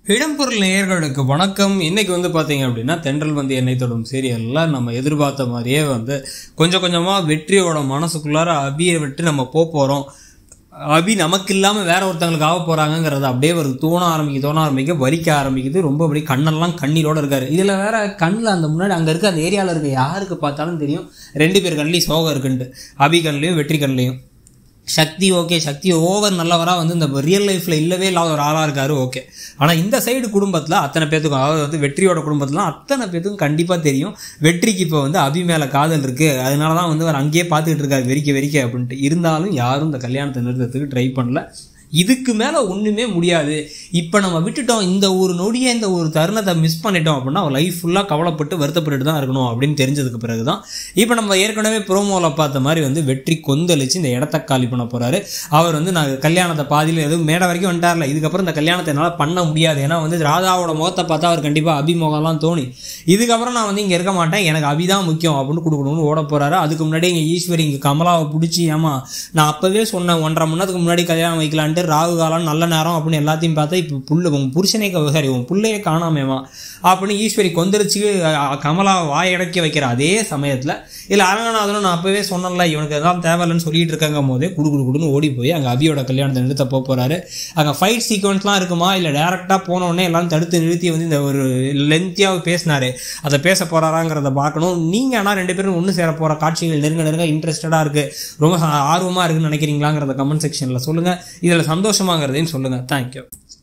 இடம்பொருள் நேயர்களுக்கு வணக்கம் இன்னைக்கு வந்து பார்த்தீங்க அப்படின்னா தென்றல் வந்து என்னை தொடும் சீரியல்லாம் நம்ம எதிர்பார்த்த மாதிரியே வந்து கொஞ்சம் கொஞ்சமாக வெற்றியோட மனசுக்குள்ளார அபியை விட்டு நம்ம போக போகிறோம் அபி நமக்கு இல்லாமல் வேற ஒருத்தங்களுக்கு ஆக போகிறாங்கங்கிறது அப்படியே ஒரு தோண ஆரம்பிக்க தோண ஆரம்பிக்க வலிக்க ஆரம்பிக்குது ரொம்ப அப்படி கண்ணெல்லாம் கண்ணீரோட இருக்காரு இதில் வேற கண்ணில் அந்த முன்னாடி அங்கே இருக்க அந்த ஏரியாவில் இருக்க யாருக்கு பார்த்தாலும் தெரியும் ரெண்டு பேர் கண்ணிலையும் சோகம் இருக்குன்ட்டு அபி கண்ணிலையும் வெற்றி கண்ணிலையும் சக்தி ஓகே சக்தி ஓவர் நல்லவராக வந்து இந்த ரியல் லைஃப்பில் இல்லவே இல்லாத ஒரு ஆளாக இருக்காரு ஓகே ஆனால் இந்த சைடு குடும்பத்தில் அத்தனை பேத்துக்கும் அதாவது வந்து வெற்றியோட குடும்பத்துலாம் அத்தனை பேத்துக்கும் கண்டிப்பாக தெரியும் வெற்றிக்கு இப்போ வந்து அபி மேலே காதல் இருக்குது அதனால தான் வந்து அவர் அங்கேயே பார்த்துக்கிட்டு இருக்காரு வெறிக்க வெறிக்க அப்படின்ட்டு இருந்தாலும் யாரும் இந்த கல்யாணத்தை நிறுத்தத்துக்கு ட்ரை பண்ணல இதுக்கு மேலே ஒன்றுமே முடியாது இப்போ நம்ம விட்டுட்டோம் இந்த ஒரு நொடியை இந்த ஒரு தருணத்தை மிஸ் பண்ணிட்டோம் அப்படின்னா லைஃப் ஃபுல்லாக கவலைப்பட்டு வருத்தப்பட்டு தான் இருக்கணும் அப்படின்னு தெரிஞ்சதுக்கு பிறகு தான் இப்போ நம்ம ஏற்கனவே ப்ரோமோவில் பார்த்த மாதிரி வந்து வெற்றி கொந்தளிச்சு இந்த இடத்த காலி பண்ண போகிறாரு அவர் வந்து நான் கல்யாணத்தை பாதியில் எதுவும் மேடை வரைக்கும் வந்துட்டார்ல இதுக்கப்புறம் இந்த கல்யாணத்தை என்னால் பண்ண முடியாது ஏன்னா வந்து ராதாவோட முகத்தை பார்த்தா அவர் கண்டிப்பாக அபிமுகம்லாம் தோணி இதுக்கப்புறம் நான் வந்து இங்கே இருக்க மாட்டேன் எனக்கு அபி தான் முக்கியம் அப்படின்னு கொடுக்கணும்னு ஓட போகிறாரு அதுக்கு முன்னாடி இங்கே ஈஸ்வரி இங்கே கமலாவை பிடிச்சி ஏமா நான் அப்போவே சொன்னேன் ஒன்றரை மணி நேரத்துக்கு முன்னாடி கல்யாணம் வைக்கலான்ட்டு ராகு காலம் நல்ல நேரம் அப்படின்னு எல்லாத்தையும் பார்த்தா இப்போ புல்லு உன் புருஷனே க- சாரி உன் புள்ளையே காணாமேமா அப்படின்னு ஈஸ்வரி கொந்தளிச்சு அஹ், கமலா வாயடக்கி வைக்கிற அதே சமயத்தில் இல்லை அரங்கநாதனும் நான் அப்போவே சொன்னேன்ல இவனுக்கு எதாவது தேவையில்லைன்னு சொல்லிட்டு இருக்காங்க போதே குடு குடு குடுன்னு ஓடி போய் அங்கே அபியோட கல்யாணத்தை நிறுத்த போக போகிறாரு அங்கே ஃபைட் சீக்வன்ஸ்லாம் இருக்குமா இல்லை டேரெக்டாக போன உடனே எல்லாம் தடுத்து நிறுத்தி வந்து இந்த ஒரு லென்த்தியாக பேசினாரு அதை பேச போகிறாராங்கிறத பார்க்கணும் நீங்கள் ஆனால் ரெண்டு பேரும் ஒன்று சேர போகிற காட்சிகள் நெருங்க நெருங்க இன்ட்ரெஸ்டடாக இருக்குது ரொம்ப ஆர்வமாக இருக்குன்னு நினைக்கிறீங்களாங்கிறத கமெண்ட் செக்ஷனில் சொல்லுங்கள் இதில் சந்தோஷமாங்கிறதையும் சொல்லுங்கள் தேங்க்யூ